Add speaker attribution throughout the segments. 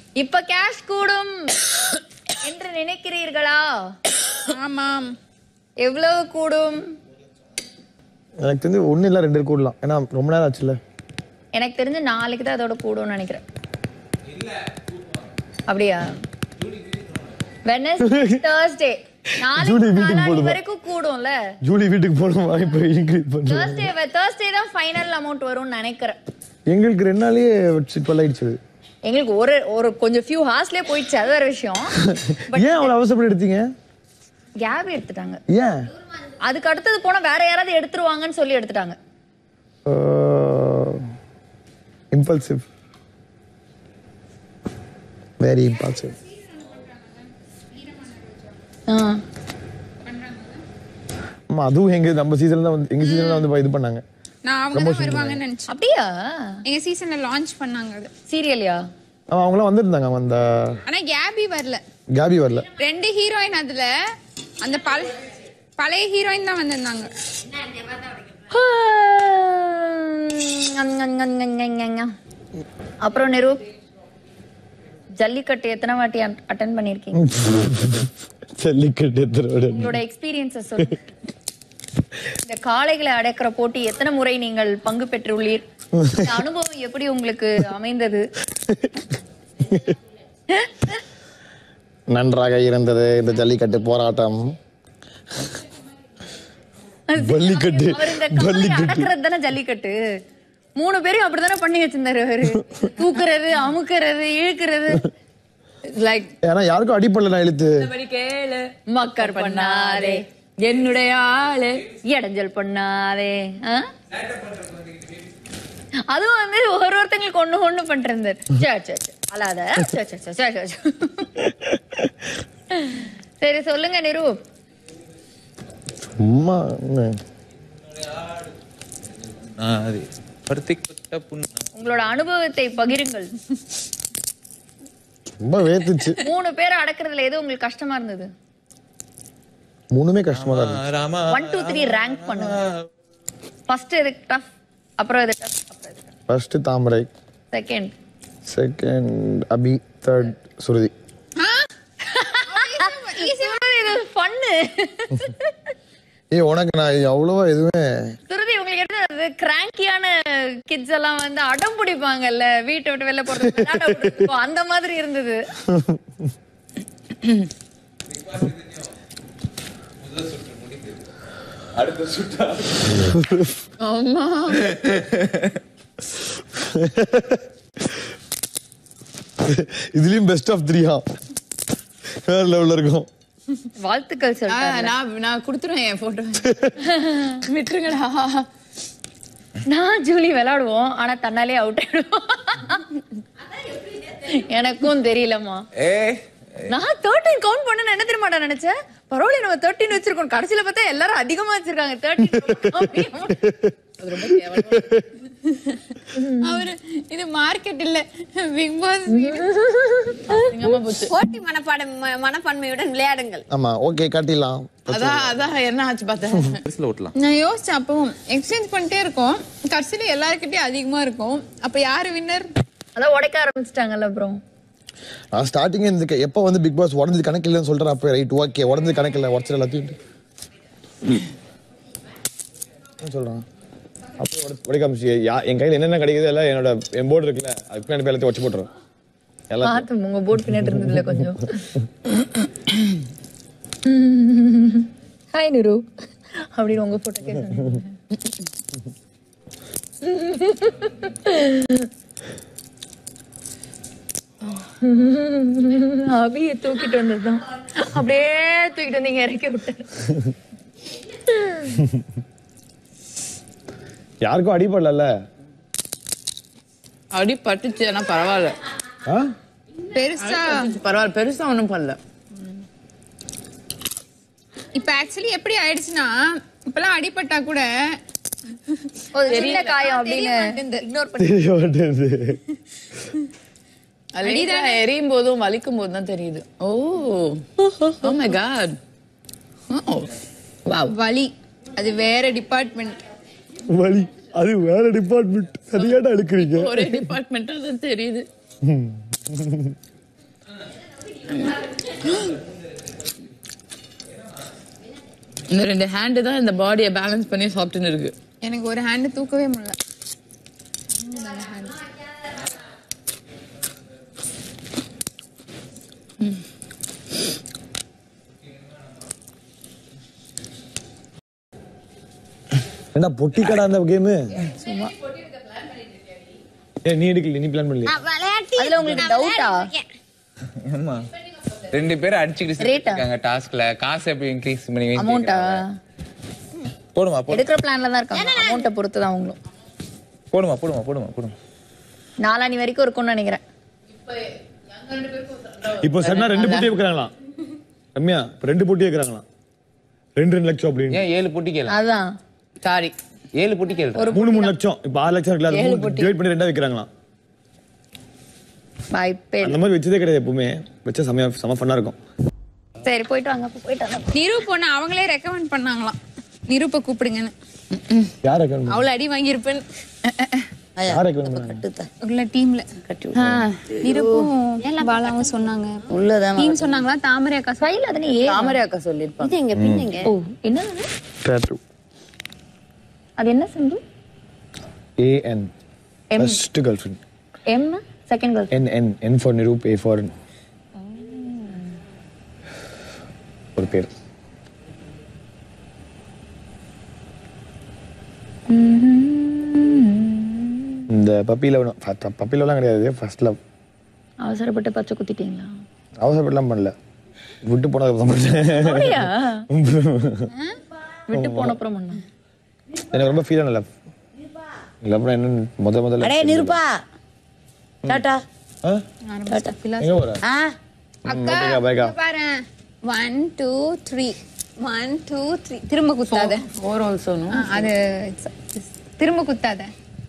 Speaker 1: இப்ப கேஷ் கூடும் என்று நினைக்கிறீர்களா
Speaker 2: ஆமாம்
Speaker 1: எவ்வளவு கூடும்
Speaker 3: எனக்கு தெரிஞ்சு ஒண்ணு இல்ல ரெண்டு கூடலாம் ஏன்னா ரொம்ப நேரம் ஆச்சுல்ல
Speaker 1: எனக்கு தெரிஞ்சு நாளைக்கு தான் அதோட கூடும்னு நினைக்கிறேன் அப்படியா வெனஸ்டே தேர்ஸ்டே
Speaker 3: ஜூலி
Speaker 1: நாளைக்கு
Speaker 3: வீட்டுக்கு
Speaker 1: நாளான்னைக்கு
Speaker 3: போடுமா?
Speaker 1: வரைக்கும் கூடும்ல
Speaker 3: ஜூலி வீட்டுக்கு போகணுமா இப்போ இன்க்ரீஸ் பண்ணுறேன்
Speaker 1: தேர்ஸ்டே தேர்ஸ்டே தான் ஃபைனல் அமௌண்ட் வரும்னு நினைக்கிறேன்
Speaker 3: எங்களுக்கு ரெண்டு நாளையே டுவெல் ஆயிடுச்சு அது.
Speaker 1: எங்களுக்கு ஒரு ஒரு கொஞ்சம் ஃபியூ ஹார்ஸ்லயே போயிடுச்சு அது வேற விஷயம்
Speaker 3: ஏன் அவ்வளோ அவசரப்பட்டு எடுத்தீங்க
Speaker 1: கேப் எடுத்துட்டாங்க
Speaker 3: ஏன்
Speaker 1: அதுக்கு அடுத்தது போனா வேற யாராவது எடுத்துருவாங்கன்னு சொல்லி எடுத்துட்டாங்க
Speaker 3: இம்பல்சிவ் வெரி இம்பல்சிவ் ஆமா அதுவும் எங்க நம்ம சீசன்ல தான் வந்து எங்க சீசன்ல தான் வந்து இது பண்ணாங்க
Speaker 2: நான் அவங்க தான் வருவாங்கன்னு நினைச்சேன்
Speaker 1: அப்படியா
Speaker 2: எங்க சீசன்ல லான்ச் பண்ணாங்க அது
Speaker 1: சீரியல்யா
Speaker 3: ஆமா அவங்களாம் வந்திருந்தாங்க அவங்க அந்த
Speaker 2: ஆனா கேபி வரல
Speaker 3: கேபி வரல
Speaker 2: ரெண்டு ஹீரோயின் அதுல அந்த பழ பழைய ஹீரோயின் தான் வந்திருந்தாங்க
Speaker 1: அப்புறம் நிரு ஜல்லிக்கட்டு எத்தனை வாட்டி அட்டன் பண்ணிருக்கீங்க
Speaker 3: ஜல்லிக்கட்டு எத்தனை
Speaker 1: உங்களோட எக்ஸ்பீரியன்ஸ சொல்லு இந்த காளைகளை அடக்கிற போட்டி எத்தனை முறை நீங்கள் பங்கு பெற்றுள்ளீர் இந்த அனுபவம் எப்படி உங்களுக்கு அமைந்தது
Speaker 3: நன்றாக இருந்தது இந்த ஜல்லிக்கட்டு போராட்டம் ஜல்லிக்கட்டு
Speaker 1: அவர் இந்த காளை
Speaker 3: ஜல்லிக்கட்டு
Speaker 1: அடக்குறது தானே ஜல்லிக்கட்டு மூணு பேரும் அப்படிதானே பண்ணி வச்சிருந்தாரு அவரு தூக்குறது அமுக்குறது இழுக்கிறது லைக்
Speaker 3: ஏன்னா யாருக்கும் அடிப்படல நான் இழுத்து
Speaker 1: கேளு மக்கர் பண்ணாதே என்னுடைய ஆளு இடைஞ்சல் பண்ணாதே ஆ? அதுவும் வந்து ஒரு ஒருத்தங்களுக்கு ஒண்ணு ஒண்ணு பண்றது சே சே சே அல்லாத சே சே சே சே சே, சே. சரி சொல்லுங்க நிரு
Speaker 3: சும்மா என்ன?
Speaker 4: அது பருத்திப்பட்ட புண்ணு
Speaker 1: உங்களோட அனுபவத்தை பகிருங்கள்
Speaker 3: ரொம்ப வேத்துச்சு
Speaker 1: மூணு பேரை அடக்குறதுல எது உங்களுக்கு கஷ்டமா இருந்தது
Speaker 3: மூணுமே கஷ்டமா தான் இருந்துச்சு
Speaker 4: Rama
Speaker 1: one two three rank பண்ணுங்க ஃபர்ஸ்ட் எது டஃப் அப்புறம் எது டஃப் அப்புறம் எது
Speaker 3: ஃபர்ஸ்ட் தாமரை
Speaker 1: செகண்ட்
Speaker 3: செகண்ட் அபி தேர்ட் சுருதி
Speaker 1: இது ஃபன்னு
Speaker 3: ஏய் உனக்கு நான் அவ்வளவா எதுவுமே
Speaker 1: சுருதி உங்களுக்கு என்ன கிராங்கியான கிட்ஸ் எல்லாம் வந்து அடம் பிடிப்பாங்கல்ல வீட்டை விட்டு வெளில போறது விளையாட விடுறதுக்கோ, அந்த மாதிரி இருந்தது ஆமா
Speaker 3: இதுலயும் பெஸ்ட் ஆஃப் த்ரீயா வேற லெவல்ல இருக்கும்
Speaker 1: வாழ்த்துக்கள்
Speaker 5: ஆ,
Speaker 1: சொல்றேன்
Speaker 5: நான் நான் கொடுத்துருவேன் என் போட்டோ விட்டுருங்கடா
Speaker 1: நான் ஜூலி விளையாடுவோம் ஆனா தன்னாலே அவுட் ஆயிடுவோம் எனக்கும் தெரியலம்மா
Speaker 4: ஏ
Speaker 1: நான் தேர்ட்டின் கவுண்ட் பண்ண என்ன தெரியுமாடா நினைச்சேன் பரவாயில்ல நம்ம தேர்ட்டின் வச்சிருக்கோம் கடைசியில பார்த்தா எல்லாரும் அதிகமா வச்சிருக்காங்க தேர்ட்டின்
Speaker 2: அவரு இது மார்க்கெட் இல்ல பிக் பாஸ்
Speaker 5: போட்டி மனப்பாடம் ம- மனப்பான்மையுடன் விளையாடுங்கள்
Speaker 3: ஆமா ஓகே காட்டிடலாம்
Speaker 5: அதான் அதான் என்ன ஆச்சு பார்த்தேன்
Speaker 4: பரிசுல ஓட்டலாம்
Speaker 2: நான் யோசிச்சேன் அப்பவும் எக்ஸ்சேஞ்ச் பண்ணிட்டே இருக்கோம் கடைசியில எல்லாருக்கிட்டயும் அதிகமா இருக்கும் அப்ப யாரு வின்னர்
Speaker 1: அதான் உடைக்க ஆரம்பிச்சிட்டாங்கல்ல அப்புறம்
Speaker 3: நான் ஸ்டார்டிங் இந்த எப்ப வந்து பிக் பாஸ் உடஞ்சது கணக்கு இல்லைன்னு சொல்றேன் அப்ப ரைட் ஓகே உடஞ்சது கணக்கு இல்லை உடச்சிட எல்லாத்தையும் என்ன சொல்றான் அப்படியே உடச்சு உடைக்க ஆரம்பிச்சு யா- என் கையில என்னென்ன கிடைக்குது எல்லாம் என்னோட என் போர்டு இருக்குல்ல அதுக்கு பின்னாடி போய் எல்லாத்தையும் உடச்சு போட்டுறேன் எல்லாம்
Speaker 1: பார்த்து உங்க போட் பின்னாடி இருந்ததுல கொஞ்சம் ஹாய் நிரு அப்படின்னு உங்க போட்டோ கேட்க அபிய தூக்கிட்டு வந்ததுதான் அப்படியே தூக்கிட்டு வந்து இங்க இறக்கி விட்டாரு
Speaker 3: யாருக்கும் அடிப்படல
Speaker 5: அடி பட்டுச்சு ஆனா பரவாயில்ல
Speaker 3: ஆ
Speaker 2: பெருசா
Speaker 5: பரவாயில்ல பெருசா ஒண்ணும் பண்ணல
Speaker 2: இப்ப ஆக்சுவலி எப்படி ஆயிடுச்சுன்னா இப்பெல்லாம் அடிபட்டா கூட
Speaker 1: ஒரு சின்ன காயம்
Speaker 2: தெரிய
Speaker 1: அப்படின்னு
Speaker 2: மாட்டேங்குது.
Speaker 1: இக்னோர் பண்ணி
Speaker 3: தெரிய மாட்டேங்குது
Speaker 5: அடிதான் எரியும் போதும் வலிக்கும் போதும் தான் தெரியுது oh oh my god wow
Speaker 2: வலி அது வேற டிபார்ட்மெண்ட்
Speaker 3: வழி அது வேற டிபார்ட்மெண்ட் சரியாடா எடுக்கிறீங்க
Speaker 5: ஒரே டிபார்ட்மெண்ட் தான் தெரியுது இந்த ரெண்டு ஹேண்டு தான் இந்த பாடியை பேலன்ஸ் பண்ணி சாப்பிட்டுன்னு இருக்கு
Speaker 2: எனக்கு ஒரு ஹேண்டு தூக்கவே முடியல
Speaker 3: என்ன பொட்டி கடை அந்த கேமு ஏ நீ எடுக்கல நீ பிளான் பண்ணல
Speaker 1: அதுல உங்களுக்கு டவுட்டா
Speaker 4: ஆமா ரெண்டு பேரும் அடிச்சுக்கிட்டு
Speaker 1: Rate ஆ?
Speaker 4: இருக்காங்க டாஸ்க்ல காசு எப்படி இன்க்ரீஸ் பண்ணி
Speaker 1: அமௌண்ட்டா
Speaker 4: போடுமா போடு
Speaker 1: எடுக்கிற பிளான்ல தான் இருக்காங்க அமௌண்ட்டை பொறுத்து தான் அவங்களும்
Speaker 4: போடுமா போடுமா போடுமா போடுமா
Speaker 1: நாலாணி வரைக்கும் இருக்கும்னு நினைக்கிறேன்
Speaker 3: இப்போ சன்னா ரெண்டு போட்டி வைக்கிறாங்களாம் ரம்யா இப்ப ரெண்டு போட்டி வைக்கிறாங்களாம் ரெண்டு ரெண்டு லட்சம் அப்படின்னு
Speaker 4: ஏன் ஏழு பொட்டி கேளு
Speaker 1: அதான்
Speaker 5: சாரி
Speaker 4: ஏழு பொட்டி கேளு
Speaker 3: மூணு மூணு லட்சம் இப்ப ஆறு லட்சம் இருக்குல்ல அது மூணு டிவைட் பண்ணி ரெண்டா வைக்கிறாங்களாம்
Speaker 1: வாய்ப்பே இல்ல.
Speaker 3: அந்த மாதிரி வச்சதே கிடையாது எப்பவுமே வச்சா செமையா செம ஃபன்னா இருக்கும்
Speaker 1: சரி போயிட்டு வாங்க அப்ப போயிட்டு வாங்க
Speaker 2: நிரூப் ஒண்ணு அவங்களே ரெக்கமெண்ட் பண்ணாங்களாம் நிரூப்பை கூப்பிடுங்கன்னு
Speaker 3: யார் ரெக்கமெண்ட்
Speaker 2: அவ்வளவு அடி வாங்கியிருப்பேன்
Speaker 3: யார் ரெக்கமெண்ட்
Speaker 2: உள்ள டீம்ல நிரூப்பும் பாலாவும் சொன்னாங்க
Speaker 5: உள்ளதான்
Speaker 2: டீம் சொன்னாங்களா தாமரை அக்கா சொ-
Speaker 1: ஃபைல் அதனே ஏ
Speaker 5: தாமரை அக்கா சொல்லியிருப்பாங்க
Speaker 1: இது எங்க பின்னங்க ஓ என்ன
Speaker 3: டேட்டு
Speaker 1: அது என்ன simple
Speaker 3: A N
Speaker 1: M.
Speaker 3: First girl friend
Speaker 1: M second girl
Speaker 3: N N N for Niroop A for ஒரு பேர் இந்த பப்பியில பப்பில எல்லாம் கிடையாது ஃபர்ஸ்ட் லவ்
Speaker 1: அவசரப்பட்டு பச்சை குத்திட்டீங்களா
Speaker 3: அவசரப்பட்டுலாம் பண்ணல விட்டு போனதுக்கு அப்புறம் பண்ணேன்.
Speaker 1: அப்படியா விட்டு போன அப்புறம் பண்ண
Speaker 3: எனக்கு ரொம்ப ஃபீல் ஆன லவ் லவ் என்னன்னு முத முதல்ல
Speaker 6: அடே நிருப்பா டாட்டா
Speaker 3: ஆ? எங்க போற
Speaker 6: ஆ
Speaker 2: அக்கா
Speaker 3: ஓகேக்கா, பைக்கா.
Speaker 2: இங்க பாரு one two three one two three திரும்ப குத்தாத
Speaker 5: ஓர் ஆல்சோ
Speaker 2: ஆ, அது it's- it's- திரும்ப குத்தாத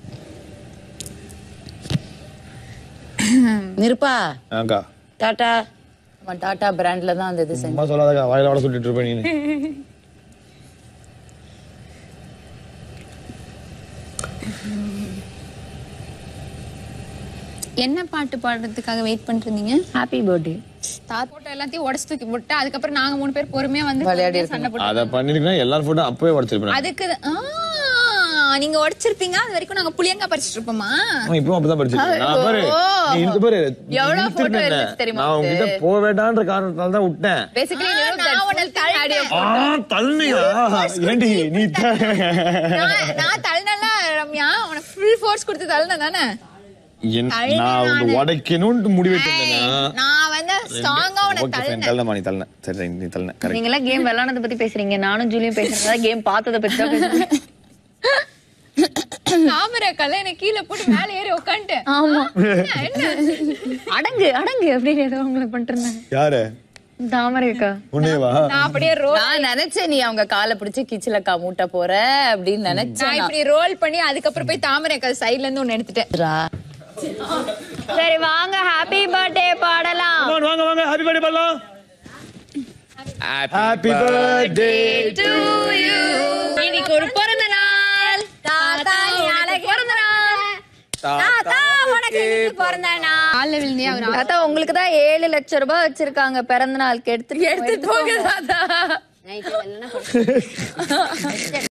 Speaker 6: நிருப்பா
Speaker 3: அக்கா
Speaker 6: டாட்டா
Speaker 5: டாடா பிராண்ட்ல தான் அந்த இது செஞ்சு
Speaker 3: அம்மா சொல்லாதக்கா வாயில வட சுட்டிட்டு இருப்பேன் நீ
Speaker 2: என்ன பாட்டு பாடுறதுக்காக வெயிட் பண்ணிட்டு இருந்தீங்க
Speaker 1: ஹாப்பி பர்த்டே
Speaker 2: போட்டோ எல்லாத்தையும் உடச்சு தூக்கி போட்டு அதுக்கப்புறம் நாங்க மூணு பேர் பொறுமையா வந்து
Speaker 5: விளையாடி
Speaker 2: பொறுமையா சண்டை போட்டு
Speaker 3: அதை பண்ணிருக்கா எல்லாரும் போட்டோ அப்பவே உடச்சிருப்பேன்
Speaker 2: அதுக்கு தான்- ஆ, நீங்க உடைச்சிருப்பீங்க அது வரைக்கும் நாங்க புளியங்கா பறிச்சிட்டு இருப்போமா
Speaker 3: அவன் இப்பவும் அப்படிதான் படிச்சிருக்கேன் நான் பாரு நீ இந்த பாரு நீ
Speaker 1: எவ்வளவு
Speaker 3: இழுத்துட்டு
Speaker 1: photo
Speaker 3: இருந்த.
Speaker 1: இருந்துச்சு தெரியுமா
Speaker 3: நான் உங்ககிட்ட போக வேண்டான்ற காரணத்தால தான் விட்டேன்
Speaker 1: பேசிக்கலி
Speaker 2: நான் உன்னை தள்ளிட்டேன்.
Speaker 3: ஆ தள்ளியா ஏண்டி நீ த-
Speaker 2: நான் நான் தள்ளல ரம்யா உனக்கு ஃபுல் ஃபோர்ஸ் கொடுத்து தள்ளன தானே
Speaker 3: என்- நான் உன்னை உடைக்கணும்னு முடிவெட்டு இருந்தேனா
Speaker 2: நான் வந்து ஸ்ட்ராங்கா உனக்கு
Speaker 3: ஓகே ஃபைன்
Speaker 2: தள்ளன
Speaker 3: தள்ளமா நீ தள்ளன சரி சரி, நீ தள்ளன கரெக்ட்
Speaker 1: நீங்க எல்லாம் கேம் விளையாடுறத பத்தி பேசுறீங்க நானும் ஜூலியும் பேசுறதா கேம் பார்த்தத பத்தி தான் பேசுறேன்
Speaker 2: தாமரை கல்ல என்ன கீழே போட்டு மேல ஏறி உட்காந்துட்டேன்
Speaker 1: ஆமா
Speaker 2: என்ன
Speaker 1: அடங்கு அடங்கு அப்படின்னு ஏதோ உங்களை பண்ணிட்டு இருந்தாங்க
Speaker 3: யாரு
Speaker 1: தாமரை அக்கா
Speaker 3: உன்னேவா
Speaker 2: நான் அப்படியே ரோல்
Speaker 5: நான் நினைச்சேன் நீ அவங்க காலை பிடிச்சு கிச்சிலக்கா மூட்டை போற அப்படின்னு நினைச்சேன்
Speaker 2: நான் இப்படி ரோல் பண்ணி அதுக்கப்புறம் போய் தாமரை கல் சைடுல இருந்து ஒன்னு எடுத்துட்டேன்
Speaker 1: சரி வாங்க ஹாப்பி பர்த்டே பாடலாம்
Speaker 3: வாங்க வாங்க வாங்க ஹாப்பி பர்த்டே பண்ணலாம் ஹாப்பி பர்த்டே
Speaker 1: இன்னைக்கு ஒரு பிறந்த நாள் தாத்தா நாளைக்கு பிறந்த நாள் தாத்தா உனக்கு இன்னைக்கு பிறந்த நாள்
Speaker 2: காலில் விழுந்தே அவர்
Speaker 1: தாத்தா உங்களுக்கு தான் ஏழு லட்சம் ரூபாய் வச்சிருக்காங்க பிறந்த நாளுக்கு எடுத்துட்டு எடுத்துட்டு போங்க தாத்தா